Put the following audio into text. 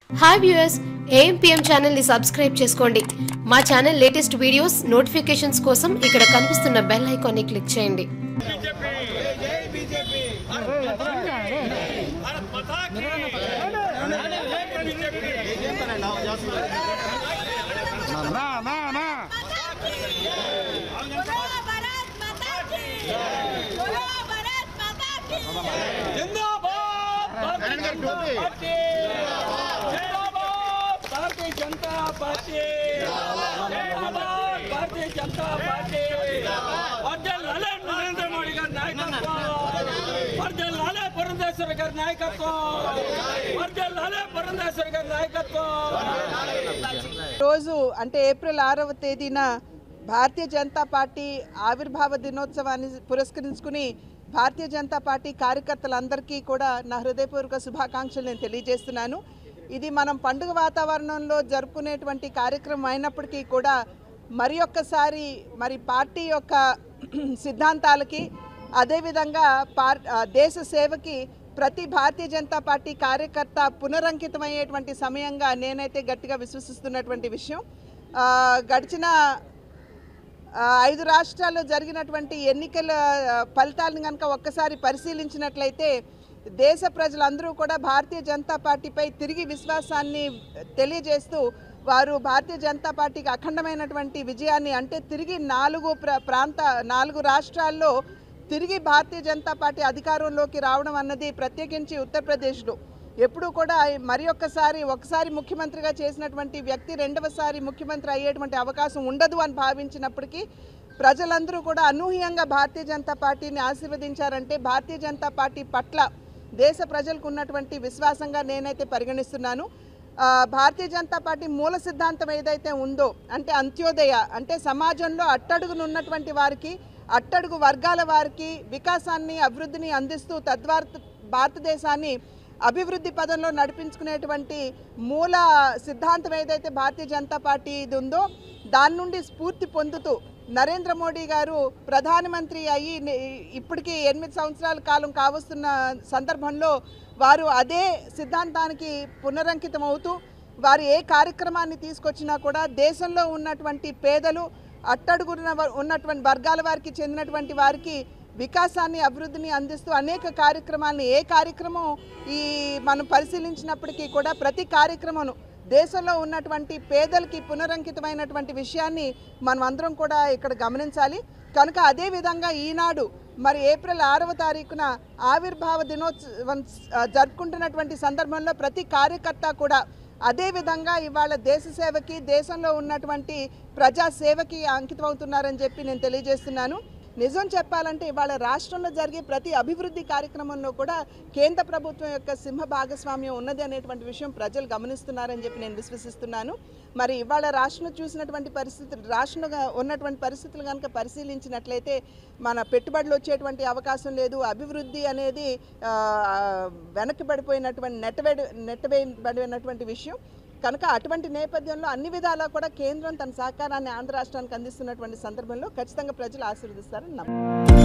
hi viewers AMPM channel ని subscribe చేసుకోండి మా ఛానల్ లేటెస్ట్ వీడియోస్ నోటిఫికేషన్స్ కోసం ఇక్కడ కనిపిస్తున్న బెల్ ఐకాన్ ని క్లిక్ చేయండి నా నా నా बोलो भारत माता की बोलो भारत माता की जिंदाबाद भारतीय जनता पार्टी जिंदाबाद भारतीय जनता पार्टी जिंदाबाद भारतीय जनता पार्टी వర్జల్ లాలే నరేంద్ర మోడీ గారి నాయకత్వం వర్జల్ లాలే పురంధేశ్వరి గారి నాయకత్వం వర్జల్ లాలే పురంధేశ్వరి గారి నాయకత్వం రోజు అంటే ఏప్రిల్ ఆరవ తేదీన భారతీయ జనతా పార్టీ ఆవిర్భావ దినోత్సవాన్ని పురస్కరించుకుని భారతీయ జనతా పార్టీ కార్యకర్తలందరికీ కూడా నా హృదయపూర్వక శుభాకాంక్షలు నేను తెలియజేస్తున్నాను ఇది మనం పండుగ వాతావరణంలో జరుపుకునేటువంటి కార్యక్రమం అయినప్పటికీ కూడా మరి ఒక్కసారి మరి పార్టీ యొక్క సిద్ధాంతాలకి అదేవిధంగా పార్ ఆ, దేశ సేవకి ప్రతి భారతీయ జనతా పార్టీ కార్యకర్త పునరంకితమయ్యేటువంటి సమయంగా నేనైతే గట్టిగా విశ్వసిస్తున్నటువంటి విషయం ఆ, గడిచిన ఆ, ఐదు రాష్ట్రాల్లో జరిగినటువంటి ఎన్నికల ఆ, ఫలితాలను కనుక ఒక్కసారి పరిశీలించినట్లయితే దేశ ప్రజలందరూ కూడా భారతీయ జనతా పార్టీపై తిరిగి విశ్వాసాన్ని తెలియజేస్తూ వారు భారతీయ జనతా పార్టీకి అఖండమైనటువంటి విజయాన్ని అంటే తిరిగి నాలుగు ప్ర ప్రాంత నాలుగు రాష్ట్రాల్లో తిరిగి భారతీయ జనతా పార్టీ అధికారంలోకి రావడం అన్నది ప్రత్యేకించి ఉత్తరప్రదేశ్లో ఎప్పుడూ కూడా మరి ఒక్కసారి ఒకసారి ముఖ్యమంత్రిగా చేసినటువంటి వ్యక్తి రెండవసారి ముఖ్యమంత్రి అయ్యేటువంటి అవకాశం ఉండదు అని భావించినప్పటికీ ప్రజలందరూ కూడా అనూహ్యంగా భారతీయ జనతా పార్టీని ఆశీర్వదించారంటే భారతీయ జనతా పార్టీ పట్ల దేశ ప్రజలకు ఉన్నటువంటి విశ్వాసంగా నేనైతే పరిగణిస్తున్నాను ఆ, భారతీయ జనతా పార్టీ మూల సిద్ధాంతం ఏదైతే ఉందో అంటే అంత్యోదయ అంటే సమాజంలో అట్టడుగున ఉన్నటువంటి వారికి అట్టడుగు వర్గాల వారికి వికాసాన్ని అభివృద్ధిని అందిస్తూ తద్వారా భారతదేశాన్ని అభివృద్ధి పదంలో నడిపించుకునేటువంటి మూల సిద్ధాంతం ఏదైతే భారతీయ జనతా పార్టీ ఇది ఉందో దాని నుండి స్ఫూర్తి పొందుతూ నరేంద్ర మోడీ గారు ప్రధానమంత్రి అయ్యి ని- ఇప్పటికీ ఎనిమిది సంవత్సరాల కాలం కావస్తున్న సందర్భంలో వారు అదే సిద్ధాంతానికి పునరంకితం అవుతూ వారు ఏ కార్యక్రమాన్ని తీసుకొచ్చినా కూడా దేశంలో ఉన్నటువంటి పేదలు అట్టడుగున వ- ఉన్నటువంటి వర్గాల వారికి చెందినటువంటి వారికి వికాసాన్ని అభివృద్ధిని అందిస్తూ అనేక కార్యక్రమాలను ఏ కార్యక్రమం ఈ మనం పరిశీలించినప్పటికీ కూడా ప్రతి కార్యక్రమం దేశంలో ఉన్నటువంటి పేదలకి పునరంకితమైనటువంటి విషయాన్ని మనం అందరం కూడా ఇక్కడ గమనించాలి కనుక అదే విధంగా ఈనాడు మరి ఏప్రిల్ ఆరవ తారీఖున ఆవిర్భావ దినోత్సవం ఆ, జరుపుకుంటున్నటువంటి సందర్భంలో ప్రతి కార్యకర్త కూడా అదే విధంగా ఇవాళ దేశ సేవకి దేశంలో ఉన్నటువంటి ప్రజా సేవకి అంకితం అవుతున్నారని చెప్పి నేను తెలియజేస్తున్నాను నిజం చెప్పాలంటే ఇవాళ రాష్ట్రంలో జరిగే ప్రతి అభివృద్ధి కార్యక్రమంలో కూడా కేంద్ర ప్రభుత్వం యొక్క సింహ భాగస్వామ్యం ఉన్నది అనేటువంటి విషయం ప్రజలు గమనిస్తున్నారని చెప్పి నేను విశ్వసిస్తున్నాను మరి ఇవాళ రాష్ట్రంలో చూసినటువంటి పరిస్థితులు రాష్ట్రంలో ఉన్నటువంటి పరిస్థితులు కనుక పరిశీలించినట్లయితే మన పెట్టుబడులు వచ్చేటువంటి అవకాశం లేదు అభివృద్ధి అనేది ఆ, వెనక్కిపడిపోయినటువంటి నెట్టవేడి నెట్టవేయబడినటువంటి విషయం కనుక అటువంటి నేపథ్యంలో అన్ని విధాలా కూడా కేంద్రం తన సహకారాన్ని ఆంధ్ర రాష్ట్రానికి అందిస్తున్నటువంటి సందర్భంలో ఖచ్చితంగా ప్రజలు ఆశీర్వదిస్తారని నమ్ముతున్నాను